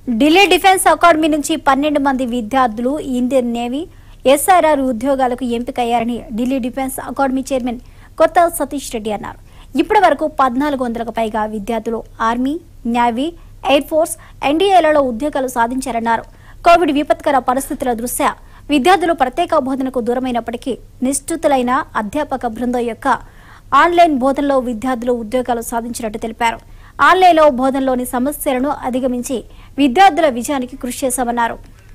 Delhi defence academy నుంచి పన్నెండు మంది విద్యార్థులు ఇండియన్ నేవీ ఎస్ఆర్ఆర్ ఉద్యోగాలకు ఎంపికయ్యారని ఢిల్లీ డిఫెన్స్ అకాడమీ చైర్మన్ కొత్త సతీష్ రెడ్డి అన్నారు ఇప్పటి వరకు పద్నాలుగు వందలకు పైగా విద్యార్థులు ఆర్మీ నేవీ ఎయిర్ ఫోర్స్ ఎన్డీఏలలో ఉద్యోగాలు సాధించారన్నారు కోవిడ్ విపత్కర పరిస్థితుల దృష్ట్యా విద్యార్థులు ప్రత్యేక బోధనకు దూరమైనప్పటికీ నిష్ఠుతులైన అధ్యాపక బృందం యొక్క ఆన్లైన్ బోధనలో విద్యార్థులు ఉద్యోగాలు సాధించినట్టు తెలిపారు ఆన్లైన్లో బోధనలోని సమస్యలను అధిగమించి విద్యార్థుల విజయానికి కృషి చేశామన్నారు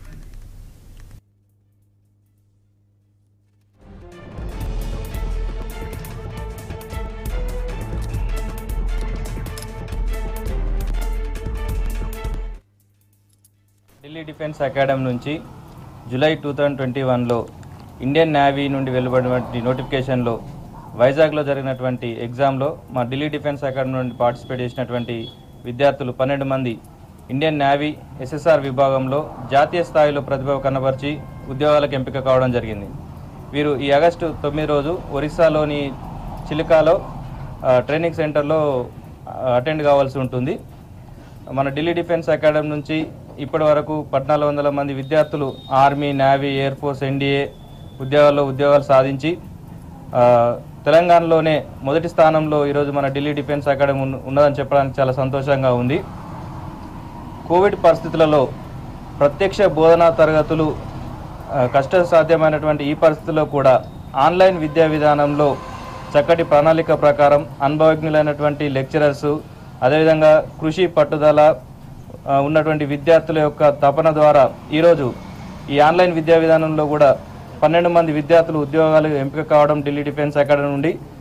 ఢిల్లీ డిఫెన్స్ అకాడమీ నుంచి జూలై టూ థౌజండ్ ట్వంటీ వన్లో ఇండియన్ నేవీ నుండి వెలువడినటువంటి నోటిఫికేషన్లో వైజాగ్లో జరిగినటువంటి ఎగ్జామ్లో మా ఢిల్లీ డిఫెన్స్ అకాడమీ నుండి పార్టిసిపేట్ చేసినటువంటి విద్యార్థులు పన్నెండు మంది ఇండియన్ నేవీ ఎస్ఎస్ఆర్ విభాగంలో జాతీయ స్థాయిలో ప్రతిభ కనబరిచి ఉద్యోగాలకు ఎంపిక కావడం జరిగింది వీరు ఈ ఆగస్టు తొమ్మిది రోజు ఒరిస్సాలోని చిలికాలో ఆ, ట్రైనింగ్ సెంటర్లో అటెండ్ కావాల్సి ఉంటుంది మన ఢిల్లీ డిఫెన్స్ అకాడమీ నుంచి ఇప్పటి వరకు పద్నాలుగు వందల మంది విద్యార్థులు army navy air force NDA ఉద్యోగాల్లో ఉద్యోగాలు సాధించి ఆ, తెలంగాణలోనే మొదటి స్థానంలో ఈరోజు మన ఢిల్లీ డిఫెన్స్ అకాడమీ ఉన్న- ఉన్నదని చెప్పడానికి చాలా సంతోషంగా ఉంది కోవిడ్ పరిస్థితులలో ప్రత్యక్ష బోధనా తరగతులు ఆ, కష్టసాధ్యమైనటువంటి ఈ పరిస్థితుల్లో కూడా ఆన్లైన్ విద్యా విధానంలో చక్కటి ప్రణాళిక ప్రకారం అనుభవజ్ఞులైనటువంటి లెక్చరర్స్ అదేవిధంగా కృషి పట్టుదల ఆ, ఉన్నటువంటి విద్యార్థుల యొక్క తపన ద్వారా ఈరోజు ఈ ఆన్లైన్ విద్యా విధానంలో కూడా పన్నెండు మంది విద్యార్థులు ఉద్యోగాలు ఎంపిక కావడం ఢిల్లీ డిఫెన్స్ అకాడమీ నుండి